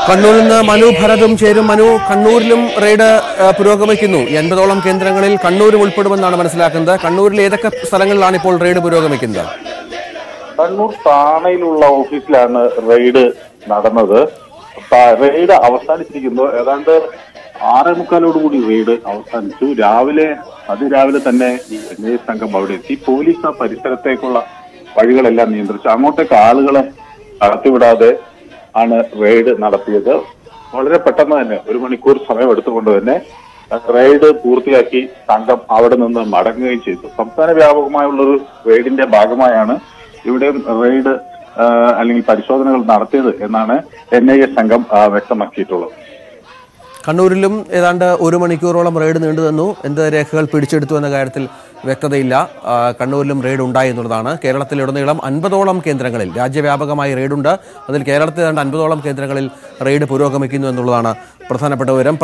കണ്ണൂരിൽ നിന്ന് മനു ഭരതും ചേരും മനു കണ്ണൂരിലും റെയ്ഡ് ആ, പുരോഗമിക്കുന്നു എൺപതോളം കേന്ദ്രങ്ങളിൽ കണ്ണൂരും ഉൾപ്പെടുമെന്നാണ് മനസ്സിലാക്കുന്നത് കണ്ണൂരിൽ ഏതൊക്കെ സ്ഥലങ്ങളിലാണ് ഇപ്പോൾ റെയ്ഡ് പുരോഗമിക്കുന്നത് കണ്ണൂർ താണയിലുള്ള ഓഫീസിലാണ് റെയ്ഡ് നടന്നത് പ- റെയ്ഡ് അവസാനിച്ചിരിക്കുന്നു ഏതാണ്ട് ആറേ മുക്കാലോടുകൂടി റെയ്ഡ് അവസാനിച്ചു രാവിലെ അതിരാവിലെ തന്നെ ഈ എൻ ഐ എ സംഘം അവിടെ എത്തി പോലീസ് ആ പരിസരത്തേക്കുള്ള വഴികളെല്ലാം നിയന്ത്രിച്ചു അങ്ങോട്ടേക്ക് ആളുകളെ കടത്തിവിടാതെ ആണ് റെയ്ഡ് നടത്തിയത് വളരെ പെട്ടെന്ന് തന്നെ ഒരു മണിക്കൂർ സമയം എടുത്തുകൊണ്ട് തന്നെ റെയ്ഡ് പൂർത്തിയാക്കി സംഘം അവിടെ നിന്ന് മടങ്ങുകയും ചെയ്തു സംസ്ഥാന വ്യാപകമായുള്ളൊരു റെയ്ഡിന്റെ ഭാഗമായാണ് ഇവിടെ റെയ്ഡ് ആ, അല്ലെങ്കിൽ പരിശോധനകൾ നടത്തിയത് എന്നാണ് എൻ ഐ എ സംഘം ആ, വ്യക്തമാക്കിയിട്ടുള്ളത് കണ്ണൂരിലും ഏതാണ്ട് ഒരു മണിക്കൂറോളം റെയ്ഡ് നീണ്ടു നിന്നു എന്ത് രേഖകൾ പിടിച്ചെടുത്തു എന്ന കാര്യത്തിൽ വ്യക്തതയില്ല ആ, കണ്ണൂരിലും റെയ്ഡ് ഉണ്ടായി എന്നുള്ളതാണ് കേരളത്തിലുടനീളം അൻപതോളം കേന്ദ്രങ്ങളിൽ രാജ്യവ്യാപകമായി റെയ്ഡുണ്ട് അതിൽ കേരളത്തിൽ ഏതാണ്ട് അൻപതോളം കേന്ദ്രങ്ങളിൽ റെയ്ഡ് പുരോഗമിക്കുന്നു എന്നുള്ളതാണ് പ്രധാനപ്പെട്ട വിവരം